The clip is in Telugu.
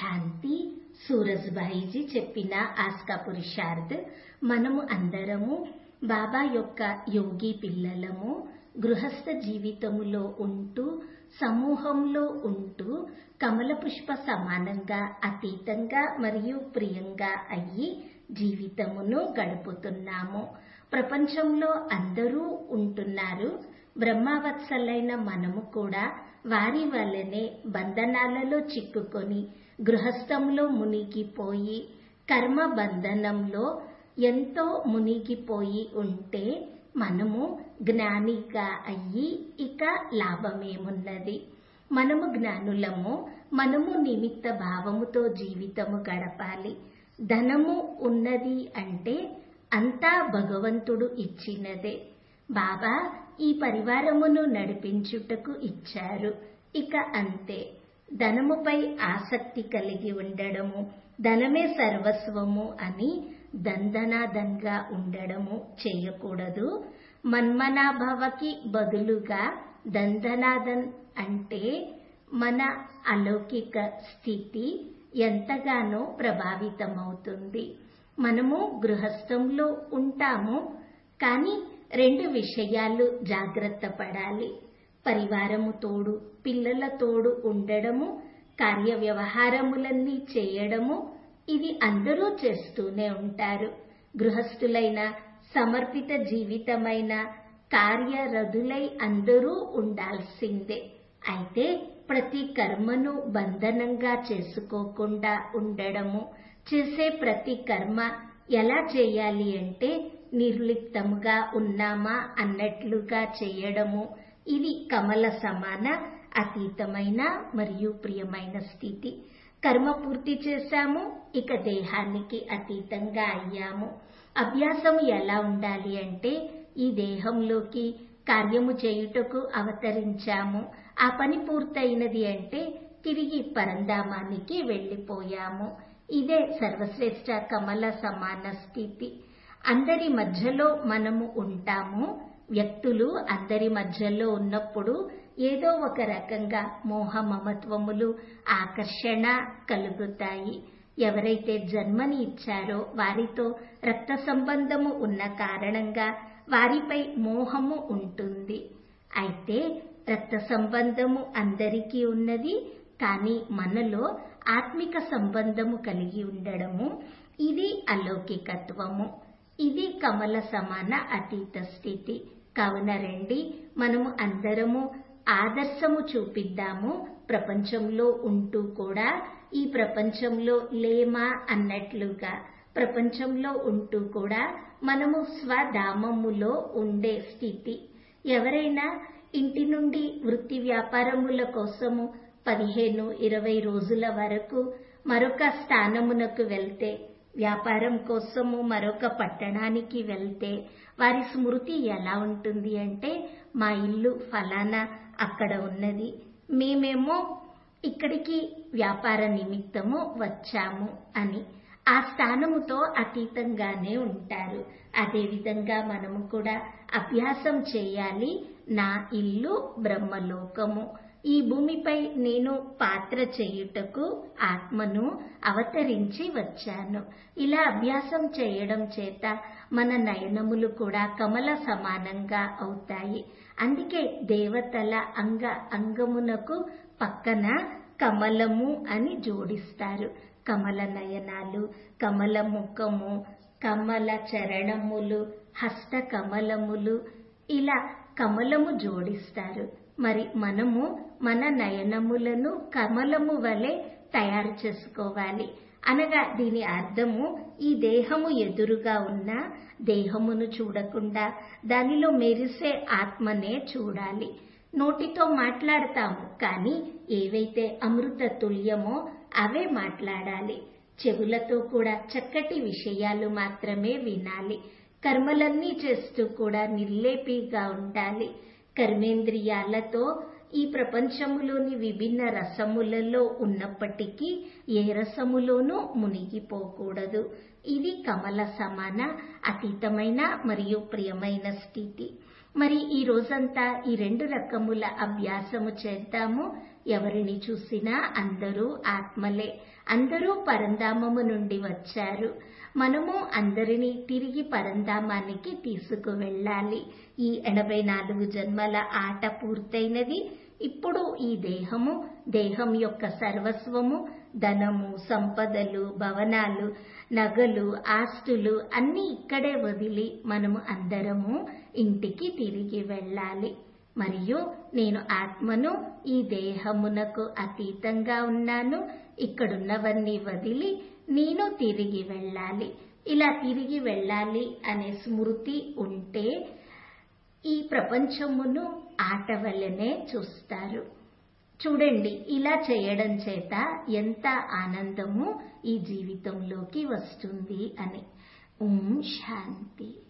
శాంతి సూరజ్భాయిజీ చెప్పిన ఆస్కా పురుషార్థ్ మనము అందరము బాబా యొక్క యోగి పిల్లలము గృహస్థ జీవితములో ఉంటూ సమూహంలో ఉంటూ కమల పుష్ప సమానంగా అతీతంగా మరియు ప్రియంగా అయ్యి జీవితమును గడుపుతున్నాము ప్రపంచంలో అందరూ ఉంటున్నారు బ్రహ్మవత్సలైన మనము కూడా వారి వల్లనే బంధనాలలో చిక్కుకొని గృహస్థంలో మునిగిపోయి కర్మ బంధనంలో ఎంతో మునిగిపోయి ఉంటే మనము జ్ఞానిగా అయ్యి ఇక లాభమేమున్నది మనము జ్ఞానులము మనము నిమిత్త భావముతో జీవితము గడపాలి ధనము ఉన్నది అంటే అంతా భగవంతుడు ఇచ్చినదే బాబా ఈ పరివారమును నడిపించుటకు ఇచ్చారు ఇక అంతే ధనముపై ఆసక్తి కలిగి ఉండడము ధనమే సర్వస్వము అని దందనాదంగా ఉండడము చేయకూడదు మన్మనాభవకి బదులుగా దందనాదన్ అంటే మన అలౌకిక స్థితి ఎంతగానో ప్రభావితమవుతుంది మనము గృహస్థంలో ఉంటాము కానీ రెండు విషయాలు జాగ్రత్త పడాలి పరివారము తోడు పిల్లల తోడు ఉండడము కార్య వ్యవహారములన్నీ చేయడము ఇది అందరూ చేస్తూనే ఉంటారు గృహస్థులైన సమర్పిత జీవితమైన కార్యరధులై అందరూ ఉండాల్సిందే అయితే ప్రతి కర్మను బంధనంగా చేసుకోకుండా ఉండడము చేసే ప్రతి కర్మ ఎలా చేయాలి అంటే నిర్లిప్తముగా ఉన్నామా అన్నట్లుగా చేయడము ఇది కమల సమాన అతీతమైన మరియు ప్రియమైన స్థితి కర్మ పూర్తి చేశాము ఇక దేహానికి అతీతంగా అయ్యాము అభ్యాసం ఎలా ఉండాలి అంటే ఈ దేహంలోకి కార్యము చేయుటకు అవతరించాము ఆ పని పూర్తయినది అంటే తిరిగి పరంధామానికి వెళ్ళిపోయాము ఇదే సర్వశ్రేష్ట కమల సమాన స్థితి అందరి మధ్యలో మనము ఉంటాము వ్యక్తులు అందరి మధ్యలో ఉన్నప్పుడు ఏదో ఒక రకంగా మోహ మమత్వములు ఆకర్షణ కలుగుతాయి ఎవరైతే జన్మని ఇచ్చారో వారితో రక్త సంబంధము ఉన్న కారణంగా వారిపై మోహము ఉంటుంది అయితే రక్త సంబంధము అందరికీ ఉన్నది కానీ మనలో ఆత్మిక సంబంధము కలిగి ఉండడము ఇది అలౌకికత్వము ఇది కమల సమాన అతీత స్థితి కావున రండి మనము అందరము ఆదర్శము చూపిద్దాము ప్రపంచంలో ఉంటూ కూడా ఈ ప్రపంచంలో లేమా అన్నట్లుగా ప్రపంచంలో ఉంటూ కూడా మనము స్వధామములో ఉండే స్థితి ఎవరైనా ఇంటి నుండి వృత్తి వ్యాపారముల కోసము పదిహేను ఇరవై రోజుల వరకు మరొక స్థానమునకు వెళ్తే వ్యాపారం కోసము మరొక పట్టణానికి వెళ్తే వారి స్మృతి ఎలా ఉంటుంది అంటే మా ఇల్లు ఫలానా అక్కడ ఉన్నది మేమేమో ఇక్కడికి వ్యాపార నిమిత్తము వచ్చాము అని ఆ స్థానముతో అతీతంగానే ఉంటారు అదేవిధంగా మనము కూడా అభ్యాసం చేయాలి నా ఇల్లు బ్రహ్మలోకము ఈ భూమిపై నేను పాత్ర చేయుటకు ఆత్మను అవతరించి వచ్చాను ఇలా అభ్యాసం చేయడం చేత మన నయనములు కూడా కమల సమానంగా అవుతాయి అందుకే దేవతల అంగ అంగమునకు పక్కన కమలము అని జోడిస్తారు కమల నయనాలు కమల ముఖము కమల చరణములు హస్త కమలములు ఇలా కమలము జోడిస్తారు మరి మనము మన నయనములను కమలము వలె తయారు చేసుకోవాలి అనగా దీని అర్థము ఈ దేహము ఎదురుగా ఉన్న దేహమును చూడకుండా దానిలో మెరిసే ఆత్మనే చూడాలి నోటితో మాట్లాడతాము కానీ ఏవైతే అమృత తుల్యమో అవే మాట్లాడాలి చెవులతో కూడా చక్కటి విషయాలు మాత్రమే వినాలి కర్మలన్నీ చేస్తూ కూడా నిర్లేపిగా ఉండాలి కర్మేంద్రియాలతో ఈ ప్రపంచములోని విభిన్న రసములలో ఉన్నప్పటికీ ఏ రసములోనూ మునిగిపోకూడదు ఇది కమల సమాన అతీతమైన మరియు ప్రియమైన స్థితి మరి ఈ రోజంతా ఈ రెండు రకముల అభ్యాసము చేద్దాము ఎవరిని చూసినా అందరూ ఆత్మలే అందరూ పరంధామము నుండి వచ్చారు మనము అందరినీ తిరిగి పరంధామానికి తీసుకువెళ్ళాలి ఈ ఎనభై నాలుగు జన్మల ఆట పూర్తయినది ఇప్పుడు ఈ దేహము దేహం యొక్క సర్వస్వము ధనము సంపదలు భవనాలు నగలు ఆస్తులు అన్ని ఇక్కడే వదిలి మనము అందరము ఇంటికి తిరిగి వెళ్ళాలి మరియు నేను ఆత్మను ఈ దేహమునకు అతీతంగా ఉన్నాను ఇక్కడున్నవన్నీ వదిలి నేను తిరిగి వెళ్ళాలి ఇలా తిరిగి వెళ్ళాలి అనే స్మృతి ఉంటే ఈ ప్రపంచమును ఆట వల్లనే చూస్తారు చూడండి ఇలా చేయడం చేత ఎంత ఆనందము ఈ జీవితంలోకి వస్తుంది అని ఓం శాంతి